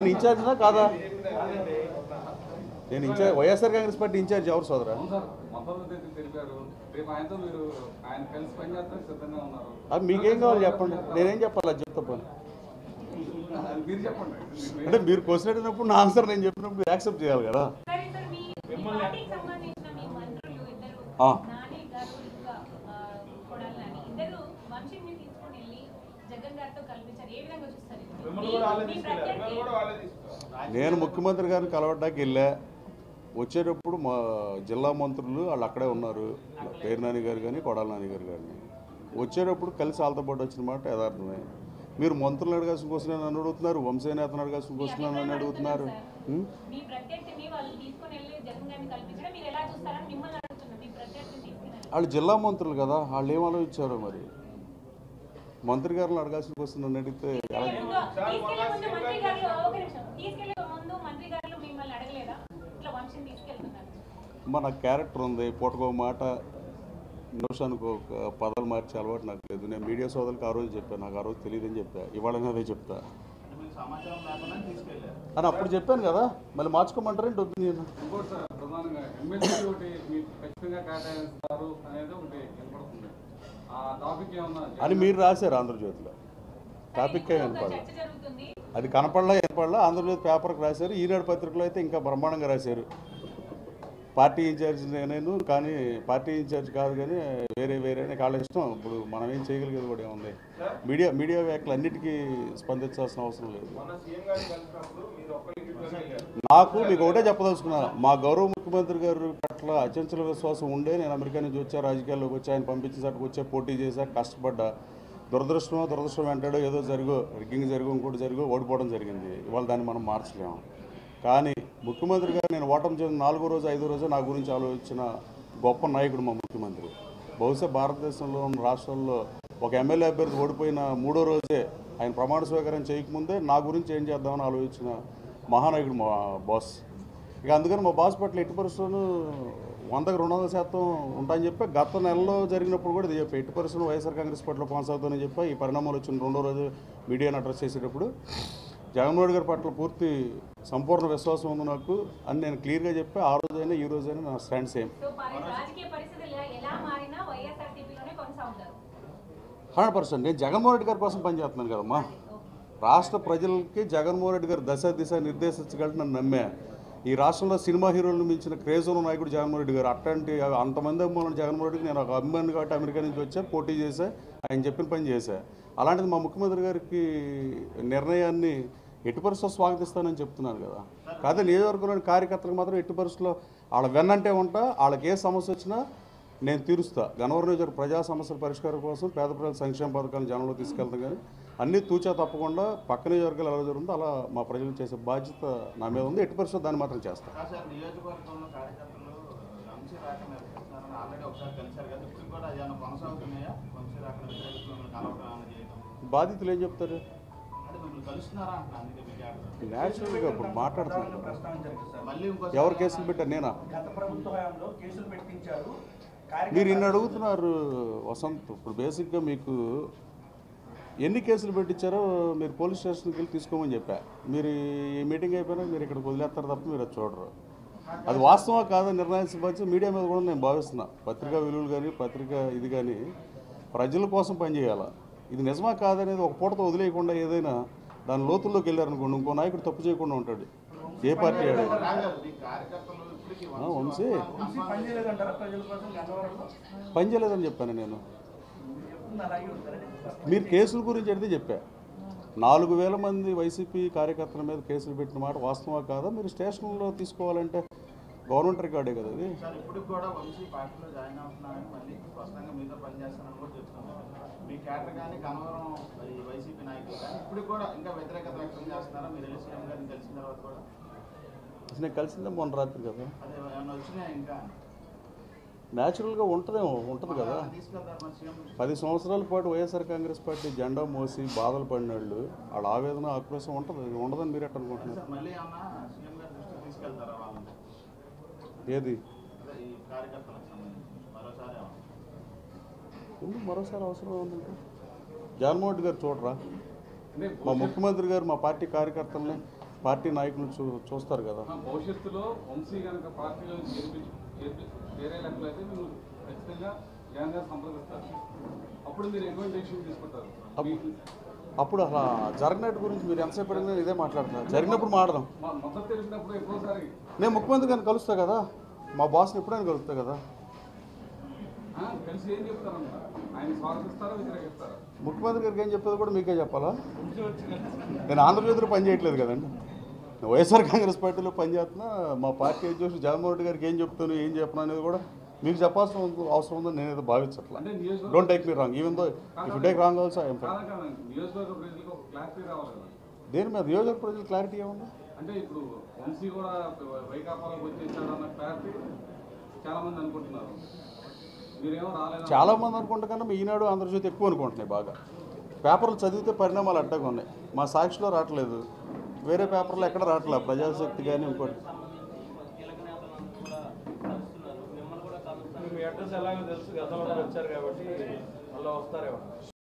నేను ఇన్ఛార్జినా కాదా నేను incharge YSR Congress party incharge ఎవరు సోదరా అవును సార్ మద్దతు తె- తెలిపారు రేపు ఆయనతో మీరు ఆయన కలిసి పనిచేస్తానికి సిద్ధంగా ఉన్నారు అది మీకేం కావాలి చెప్పండి నేనేం చెప్పాలి అది చెప్తా పోనీ. అది మీరు చెప్పండి అంటే మీరు క్వశ్చన్ అడిగినప్పుడు నా ఆన్సర్ నేను చెప్పినప్పుడు మీరు యాక్సెప్ట్ చేయాలి కదా సరే సార్ మీ మీ పార్టీకి సంబంధించిన మీ మంత్రులు ఇద్దరు ఆ. నాని గారు ఇంకా ఆ, కొడాలి నాని ఇద్దరు వంశీని తీసుకొని వెళ్ళి జగన్ గారితో కల్పించారు ఏ విధంగా చూస్తారు ఇది? మీ- మీ ప్రత్యర్థి నేను ముఖ్యమంత్రి గారిని కలవడానికి వెళ్ళా వచ్చేటప్పుడు మా జిల్లా మంత్రులు వాళ్ళు అక్కడే ఉన్నారు పేరు నాని గారు కానీ కొడాల నాని గారు కానీ వచ్చేటప్పుడు కలిసి వాళ్ళతో పాటు వచ్చిన మాట యథార్థమే మీరు మంత్రులు అడగాల్సిన క్వశ్చన్ నన్ను అడుగుతున్నారు వంశనేతను అడగాల్సిన క్వశ్చన్ నన్ను అడుగుతున్నారు ఉం? మీ ప్రత్యర్థిని వాళ్ళు తీసుకొని వెళ్ళి జగన్ గారిని కల్పించడం మీరు ఎలా చూస్తారని మిమ్మల్ని అడుగుతున్నారు మీ ప్రత్యర్థిని తీసుకుని వెళ్ళి. వాళ్ళు జిల్లా మంత్రులు కదా వాళ్ళు ఏం ఆలోచించారో మరి మంత్రి గారిని అడగాల్సిన క్వశ్చన్ నన్ను అడిగితే ఎలా ముందు తీసుకెళ్లే ముందు మంత్రి గారు ఒక నిమిషం తీసుకెళ్లే ముందు మంత్రి గారు మిమ్మల్ని అడగలేదా ఇట్లా వంశీని తీసుకెళ్తున్నారు మన క్యారెక్టర్ ఉంది పూటకో మాట నిమిషానికి ఒక పదాలు మార్చే అలవాటు నాకు లేదు నేను మీడియా సోదరులకు ఆ రోజు చెప్పాను నాకు ఆ రోజు తెలియదని చెప్పా ఇవాళ అదే చెప్తా సమాచారం లేకుండా తీసుకెళ్ళారు అని అప్పుడు చెప్పాను కదా మళ్ళీ మార్చుకోమంటారేంటి ఒపీనియన్ ఇంకోటి సార్ ప్రధానంగా ఎమ్మెల్సీ ఒకటి మీకు ఖచ్చితంగా కేటాయిస్తారు అనేది ఒకటి వినపడుతుంది ఆ టాపిక్ ఏమన్నా అని మీరు రాశారు ఆంధ్రజ్యోతిలో టాపిక్ ఇంకా కనపడలా చర్చ జరుగుతుంది అది కనపడలా ఏర్పడలా ఆంధ్రజ్యోతి పేపర్కి రాశారు ఈనాడు పత్రికలో అయితే ఇంకా బ్రహ్మాండంగా రాశారు పార్టీ ఇన్ఛార్జ్ నేను కానీ పార్టీ ఇన్ఛార్జ్ కాదు కానీ వేరే వేరే అని వాళ్ళ ఇష్టం ఇప్పుడు మనం ఏం చేయగలిగేది కూడా ఏముంది మీడియా మీడియా వ్యాఖ్యలు అన్నిటికీ స్పందించాల్సిన అవసరం లేదు మొన్న సీఎం గారు కలిసినప్పుడు మీరు ఒక్కరికి ఇంట్లోనే వెళ్ళారు నాకు మీకు ఒకటే చెప్పదలుచుకున్నా మా గౌరవ ముఖ్యమంత్రి గారి పట్ల అచంచల విశ్వాసం ఉండే నేను అమెరికా నుంచి వచ్చా రాజకీయాల్లోకి వచ్చా ఆయన పంపించిన సాటికి వచ్చా పోటీ చేశా కష్టపడ్డా దురదృష్టమో దురదృష్టం వెంటాడో ఏదో జరుగో రిగ్గింగ్ జరుగు ఇంకోటి జరుగు ఓడిపోవడం జరిగింది ఇవాళ దాన్ని మనం మార్చలేము కానీ ముఖ్యమంత్రి గారు నేను ఓటమి చెందిన నాలుగో రోజు ఐదో రోజు నా గురించి ఆలోచించిన గొప్ప నాయకుడు మా ముఖ్యమంత్రి బహుశా భారతదేశంలో ఉన్న రాష్ట్రాల్లో ఒక ఎమ్మెల్యే అభ్యర్థి ఓడిపోయిన మూడో రోజే ఆయన ప్రమాణ స్వీకారం చేయకముందే నా గురించి ఏం చేద్దామని ఆలోచించిన మహానాయకుడు మా బాస్ ఇక అందుకని మా బాస్ పట్ల ఎట్టి పరిస్థితులను వందకు రెండు వందల శాతం ఉంటాయని చెప్పి గత నెలలో జరిగినప్పుడు కూడా ఇది చెప్పి ఎట్టి పరిస్థితులు వైఎస్ఆర్ కాంగ్రెస్ పార్టీలో కొనసాగుతానని చెప్పి ఈ పరిణామాలు వచ్చిన రెండో రోజు మీడియాను అడ్రస్ చేసేటప్పుడు జగన్మోహన్ గారి పట్ల పూర్తి సంపూర్ణ విశ్వాసం ఉంది నాకు అని నేను క్లియర్గా చెప్పి ఆ రోజైనా ఈ రోజైనా నా స్టాండ్ సేమ్ సో పరి- రాజకీయ పరిస్థితులు ఎలా మారినా వైఎస్ఆర్సీపీలోనే కొనసాగుతారు హండ్రెడ్ పర్సెంట్ నేను జగన్మోహన్ రెడ్డి గారి కోసం పనిచేస్తున్నాను కదమ్మా రాష్ట్ర ప్రజలకి జగన్మోహన్ రెడ్డి గారు దశ దిశ నిర్దేశించగలరు నన్ను నమ్మా ఈ రాష్ట్రంలో సినిమా హీరోలను మించిన క్రేజ్ ఉన్న నాయకుడు జగన్మోహన్ రెడ్డి గారు అట్లాంటి అంతమంది అభిమానులు జగన్మోహన్ రెడ్డికి నేను ఒక అభిమాని కాబట్టి అమెరికా నుంచి వచ్చా పోటీ చేశా ఆయన చెప్పిన పని చేశా అలాంటిది మా ముఖ్యమంత్రి గారికి నిర్ణయాన్ని ఎట్టి పరిస్థితుల్లో స్వాగతిస్తానని చెప్తున్నాను కదా కాదు నియోజకవర్గంలోని కార్యకర్తలకు మాత్రం ఎట్టి పరిస్థితుల్లో వాళ్ళ వెన్నంటే ఉంటా వాళ్ళకి ఏ సమస్య వచ్చినా నేను తీరుస్తా గన్నవరం నియోజకవర్గ ప్రజా సమస్యల పరిష్కారం కోసం పేద ప్రజల సంక్షేమ పథకాలను జనంలో తీసుకెళ్తాం కానీ అన్నీ తూచా తప్పకుండా పక్క నియోజకవర్గాలు ఎలా జరుగుతుందో అలా మా ప్రజలు చేసే బాధ్యత నా మీద ఉంది ఎట్టి పరిస్థితుల్లో దాన్ని మాత్రం చేస్తాను కాదు సార్ నియోజకవర్గంలో కార్యకర్తలు వంశీ రాకని వ్యతిరేకిస్తున్నారని ఆల్రెడీ ఒకసారి కలిశారు కదా ఇప్పుడు కూడా ఏమైనా కొనసాగుతున్నాయా వంశీ రాకని వ్యతిరేకిస్తున్నారని కలవడం ఏమైనా చేయడం బాధితులు ఏం చెప్తారు అంటే మిమ్మల్ని కలుస్తున్నారా అంటున్నా అందుకే మీకు అడగడం. న్యాచురల్గా ఇప్పుడు మాట్లాడుతున్నాను కదా. మళ్ళీ ఇంకో ఎవరు కేసులు పెట్టారు నేనా గత ప్రభుత్వ హయాంలో కేసులు పెట్టించారు మీరు ఇన్ని అడుగుతున్నారు వసంత్ ఇప్పుడు బేసిక్గా మీకు ఎన్ని కేసులు పెట్టించారో మీరు పోలీస్ స్టేషన్కి వెళ్ళి తీసుకోమని చెప్పా మీరు ఈ మీటింగ్ అయిపోయినా మీరు ఇక్కడ వదిలేస్తారు తప్ప మీరు అది చూడరు అది వాస్తవా కాదా నిర్ణయించిన బాధ్యత మీడియా మీద కూడా నేను భావిస్తున్నా పత్రికా విలువలు కానీ పత్రికా ఇది కానీ ప్రజల కోసం పనిచేయాలా ఇది నిజమా కాదనేది ఒక పూటతో వదిలేయకుండా ఏదైనా దాని లోతుల్లోకి వెళ్ళారనుకోండి ఇంకో నాయకుడు తప్పు చేయకుండా ఉంటాడు ఏ పార్టీ ఆడు రాగారు మీ కార్యకర్తలు ఇప్పటికీ ఆ, వంశీ వంశీ పనిచేయలేదంటారా ప్రజల కోసం గన్నవరంలో పని చేయలేదని చెప్పాను నేను చెప్తుంది అలాగే ఉంటారని మీరు కేసుల గురించి అడిగితే చెప్పా నాలుగు వేల మంది వైసీపీ కార్యకర్తల మీద కేసులు పెట్టిన మాట వాస్తవా కాదా మీరు స్టేషన్లో తీసుకోవాలంటే గవర్నమెంట్ రికార్డే కదా ఇది సార్ ఇప్పుడు కూడా వంశీ పార్టీలో జాయిన్ అవుతున్నారని మళ్ళీ స్పష్టంగా మీతో పనిచేస్తానని కూడా చెప్తున్నారు మీ కేటర్ కానీ కనవరం ఈ వైసీపీ నాయకులు కానీ ఇప్పుడు కూడా ఇంకా వ్యతిరేకత వ్యక్తం చేస్తున్నారా మీరు వెళ్ళి సీఎం గారిని తెలిసిన తర్వాత కూడా అసలు నేను కలిసిందే మొన్న రాత్రి కదా అదే ఏమైనా వచ్చినాయా ఇంకా న్యాచురల్గా ఉంటుందేమో ఉంటుంది కదా తీసుకెళ్తారు మన సీఎం పది సంవత్సరాల పాటు వైఎస్ఆర్ కాంగ్రెస్ పార్టీ జెండా మోసి బాధలు పడిన వాళ్ళు వాళ్ళ ఆవేదన ఆక్రోశం ఉంటుంది ఇది ఉండదని మీరు ఎట్ట అనుకుంటున్నారు సార్ మళ్ళీ ఏమన్నా సీఎం గారి దృష్టికి తీసుకెళ్తారా వాళ్ళని ఏది అదే ఈ కార్యకర్తలకు సంబంధించి మరోసారి ఏమన్నా? ఎందుకు మరోసారి అవసరం ఉందంటే జగన్మోహన్ రెడ్డి గారు చూడరా అంటే మా ముఖ్యమంత్రి గారు మా పార్టీ కార్యకర్తల్ని పార్టీ నాయకులు చూ చూస్తారు కదా ఆ, భవిష్యత్తులో వంశీ కనుక పార్టీలో గెలిపించి గెలిపి- వేరే లెక్కలైతే మీరు ఖచ్చితంగా జగన్ గారు సంప్రదిస్తారు అప్పుడు మీరు ఎటువంటి డెసిషన్ తీసుకుంటారు అప్పుడు- అప్పుడు అసలు జరిగినట్టు గురించి మీరు ఎంతసేపు అడిగినా ఇదే మాట్లాడతారు జరిగినప్పుడు మాట్లాడదాం మా మద్దతు తెలిసినప్పుడు ఎక్కువసారి నేను ముఖ్యమంత్రి గారిని కలుస్తా కదా మా బాస్ని ఎప్పుడైనా కలుస్తా కదా ఆ, కలిసి ఏం చెప్తారన్న ఆయన స్వాగతిస్తారా వ్యతిరేకిస్తారా ముఖ్యమంత్రి గారికి ఏం చెప్పేది కూడా మీకే చెప్పాలా నేను ఆంధ్రప్రదేశ్లో పని చేయట్లేదు కదండి నేను వైఎస్ఆర్ కాంగ్రెస్ పార్టీలో పనిచేస్తున్నా మా పార్టీ అధ్యక్షుడు జగన్మోహన్ రెడ్డి గారికి ఏం చెప్తాను ఏం చెప్పను అనేది కూడా మీకు చెప్పాల్సిన అవసరం ఉందని నేనైతే భావించట్లా అంటే నియోజకవర్గం don't take me wrong even though if you take wrong also I'm కాదా కాదా నియోజకవర్గ ప్రజలకు ఒక క్లారిటీ రావాలి కదా దేని మీద నియోజక ప్రజలు క్లారిటీ ఏముంది అంటే ఇప్పుడు వంశీ కూడా వైకాపాలకు వచ్చేసాడన్న క్లారిటీ చాలా మంది అనుకుంటున్నారు మీరేమో రాలేదు చాలా మంది అనుకుంటే కన్నా మీ ఈనాడు ఆంధ్రజ్యోతి ఎక్కువ అనుకుంటున్నాయి బాగా పేపర్లు చదివితే పరిణామాలు అడ్డగా ఉన్నాయి మా సాక్షిలో రావట్లేదు వేరే పేపర్లో ఎక్కడ రావట్లేదు ప్రజాశక్తి కానీ ఇంకోటి మీ అడ్రస్ ఎలాగో తెలుసు గతంలో వచ్చారు కాబట్టి మళ్ళీ వస్తారేమో